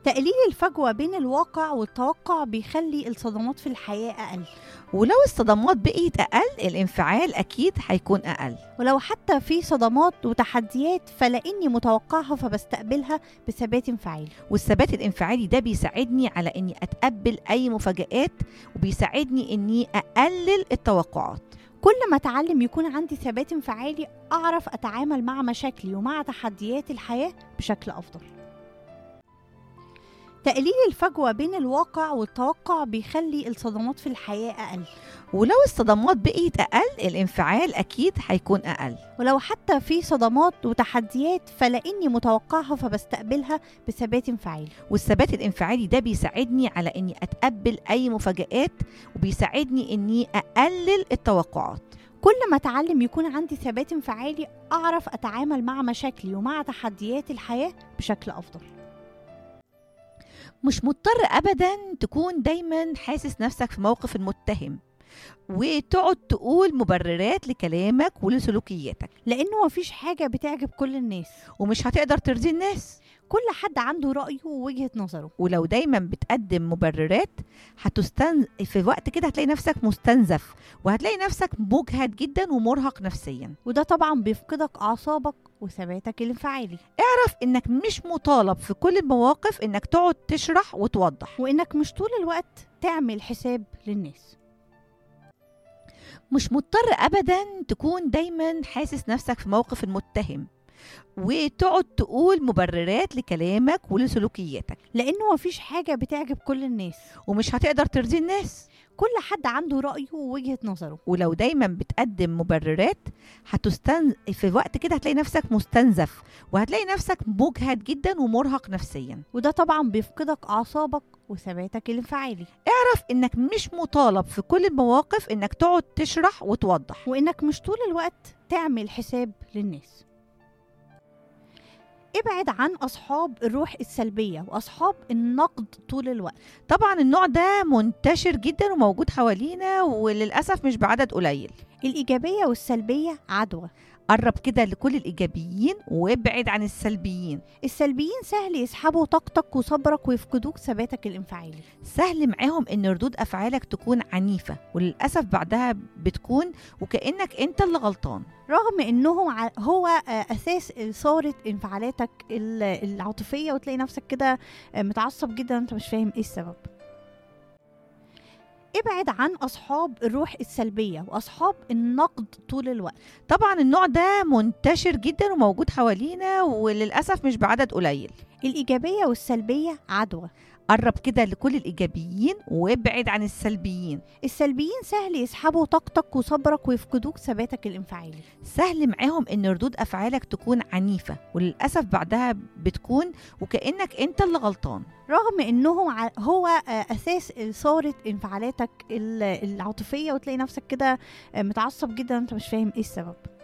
تقليل الفجوة بين الواقع والتوقع بيخلي الصدمات في الحياة أقل ولو الصدمات بقيت أقل الانفعال أكيد هيكون أقل ولو حتى في صدمات وتحديات فلاني متوقعها فبستقبلها بثبات انفعالي والثبات الانفعالي ده بيساعدني على إني أتقبل أي مفاجآت وبيساعدني إني أقلل التوقعات كل ما اتعلم يكون عندي ثبات انفعالي اعرف اتعامل مع مشاكلي ومع تحديات الحياه بشكل افضل تقليل الفجوه بين الواقع والتوقع بيخلي الصدمات في الحياه اقل ولو الصدمات بقيت أقل الانفعال أكيد هيكون أقل ولو حتى في صدمات وتحديات فلاني متوقعها فبستقبلها بثبات انفعالي والثبات الانفعالي ده بيساعدني على إني أتقبل أي مفاجآت وبيساعدني إني أقلل التوقعات كل ما اتعلم يكون عندي ثبات انفعالي اعرف اتعامل مع مشاكلي ومع تحديات الحياه بشكل افضل مش مضطر ابدا تكون دايما حاسس نفسك في موقف المتهم وتقعد تقول مبررات لكلامك ولسلوكياتك لانه مفيش حاجه بتعجب كل الناس ومش هتقدر ترضي الناس كل حد عنده رايه ووجهه نظره ولو دايما بتقدم مبررات هتستن في وقت كده هتلاقي نفسك مستنزف وهتلاقي نفسك مجهد جدا ومرهق نفسيا وده طبعا بيفقدك اعصابك وثباتك الانفعالي اعرف انك مش مطالب في كل المواقف انك تقعد تشرح وتوضح وانك مش طول الوقت تعمل حساب للناس مش مضطر ابدا تكون دايما حاسس نفسك في موقف المتهم وتقعد تقول مبررات لكلامك ولسلوكياتك لانه مفيش حاجه بتعجب كل الناس ومش هتقدر ترضي الناس كل حد عنده رايه ووجهه نظره ولو دايما بتقدم مبررات هتستن في وقت كده هتلاقي نفسك مستنزف وهتلاقي نفسك مجهد جدا ومرهق نفسيا وده طبعا بيفقدك اعصابك وثباتك الانفعالي اعرف انك مش مطالب في كل المواقف انك تقعد تشرح وتوضح وانك مش طول الوقت تعمل حساب للناس ابعد عن اصحاب الروح السلبيه واصحاب النقد طول الوقت طبعا النوع ده منتشر جدا وموجود حوالينا وللاسف مش بعدد قليل الايجابيه والسلبيه عدوى قرب كده لكل الايجابيين وابعد عن السلبيين السلبيين سهل يسحبوا طاقتك وصبرك ويفقدوك ثباتك الانفعالي سهل معاهم ان ردود افعالك تكون عنيفه وللاسف بعدها بتكون وكانك انت اللي غلطان رغم انهم ع- هو آه، اساس اثاره انفعالاتك ال- العاطفيه وتلاقي نفسك كده آه، متعصب جدا انت مش فاهم ايه السبب ابعد عن اصحاب الروح السلبيه واصحاب النقد طول الوقت طبعا النوع ده منتشر جدا وموجود حوالينا وللاسف مش بعدد قليل الايجابيه والسلبيه عدوى قرب كده لكل الايجابيين وابعد عن السلبيين السلبيين سهل يسحبوا طاقتك وصبرك ويفقدوك ثباتك الانفعالي سهل معاهم ان ردود افعالك تكون عنيفه وللاسف بعدها بتكون وكانك انت اللي غلطان رغم انهم ع- هو آه، اساس اثاره انفعالاتك ال- العاطفيه وتلاقي نفسك كده آه، متعصب جدا انت مش فاهم ايه السبب